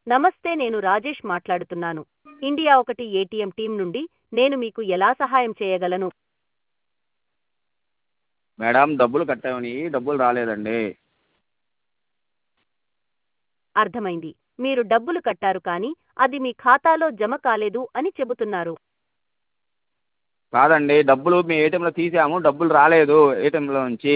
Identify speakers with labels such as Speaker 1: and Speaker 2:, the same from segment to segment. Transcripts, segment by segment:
Speaker 1: నమస్తే నేను రాజేష్ మాట్లాడుతున్నాను ఇండియా ఒకటి ఏటీఎం టీం నుండి నేను మీకు ఎలా సహాయం చేయగలను
Speaker 2: మేడం డబ్బులు కట్టామని డబ్బులు రాలేదండి
Speaker 1: అర్థమైంది మీరు డబ్బులు కట్టారు కానీ అది మీ ఖాతాలో జమ కాలేదు అని చెబుతున్నారు
Speaker 2: కాదండి డబ్బులు మీ ఏటీఎంలో తీసాము డబ్బులు రాలేదు ఏటీఎంలో నుంచి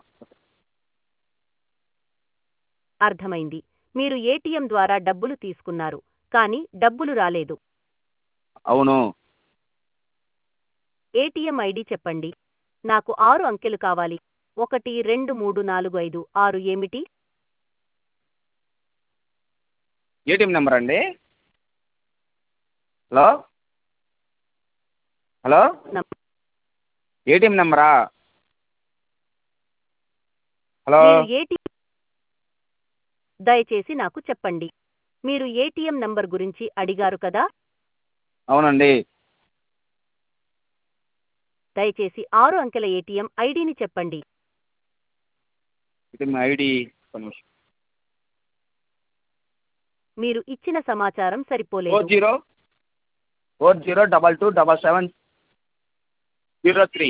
Speaker 1: అర్థమైంది మీరు ఏటీఎం ద్వారా డబ్బులు తీసుకున్నారు కానీ డబ్బులు రాలేదు
Speaker 2: అవును
Speaker 1: ఏటీఎం ఐడి చెప్పండి నాకు ఆరు అంకెలు కావాలి ఒకటి రెండు మూడు నాలుగు ఐదు ఆరు ఏమిటి
Speaker 2: ఏటీఎం నెంబర్ అండి హలో హలో
Speaker 1: నం-
Speaker 2: ఏటీఎం నెంబరా హలో
Speaker 1: మీరు ఏటీఎం దయచేసి నాకు చెప్పండి మీరు ఏటీఎం నంబర్ గురించి అడిగారు కదా
Speaker 2: అవునండి
Speaker 1: దయచేసి ఆరు అంకెల ఏటీఎం ఐడిని చెప్పండి
Speaker 2: ఏటీఎం ఐడి ఒక్క నిమిషం
Speaker 1: మీరు ఇచ్చిన సమాచారం
Speaker 2: ఫోర్
Speaker 1: సరిపోలేదు
Speaker 2: zero four zero double two double seven zero three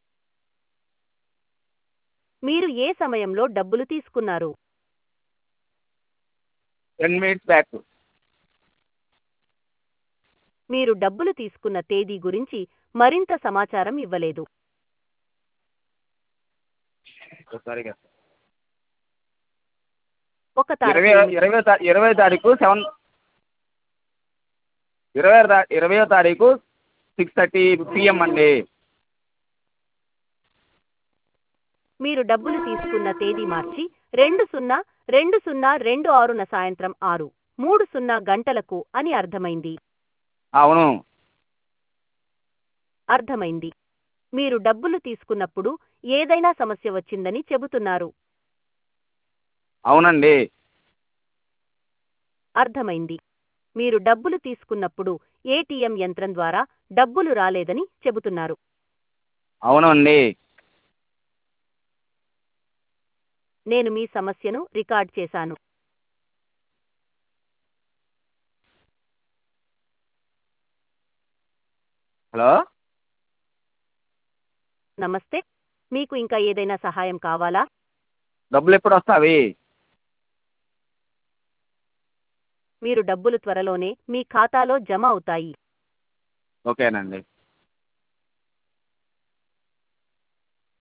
Speaker 1: మీరు ఏ సమయంలో డబ్బులు తీసుకున్నారు
Speaker 2: టెన్ మినిట్స్ బ్యాక్
Speaker 1: మీరు డబ్బులు తీసుకున్న తేదీ గురించి మరింత సమాచారం ఇవ్వలేదు
Speaker 2: ఒకసారి
Speaker 1: ఒక తారీఖు
Speaker 2: ఇరవై
Speaker 1: ఏమిటి?
Speaker 2: ఇరవై తా- ఇరవై తారీఖు సెవెన్ ఇరవై తా- ఇరవయో తారీఖు సిక్స్ థర్టీ పిఎం అండి
Speaker 1: మీరు డబ్బులు తీసుకున్న తేదీ మార్చి రెండు సున్నా రెండు సున్నా రెండు ఆరున సాయంత్రం ఆరు మూడు సున్నా గంటలకు అని అర్థమైంది
Speaker 2: అవును
Speaker 1: అర్థమైంది మీరు డబ్బులు తీసుకున్నప్పుడు ఏదైనా సమస్య వచ్చిందని చెబుతున్నారు
Speaker 2: అవునండి
Speaker 1: అర్థమైంది మీరు డబ్బులు తీసుకున్నప్పుడు ఏటీఎం యంత్రం ద్వారా డబ్బులు రాలేదని చెబుతున్నారు
Speaker 2: అవునండి
Speaker 1: నేను మీ సమస్యను రికార్డ్ చేశాను
Speaker 2: హలో
Speaker 1: నమస్తే మీకు ఇంకా ఏదైనా సహాయం కావాలా
Speaker 2: డబ్బులు ఎప్పుడు వస్తావి
Speaker 1: మీరు డబ్బులు త్వరలోనే మీ ఖాతాలో జమ అవుతాయి
Speaker 2: ఓకేనండి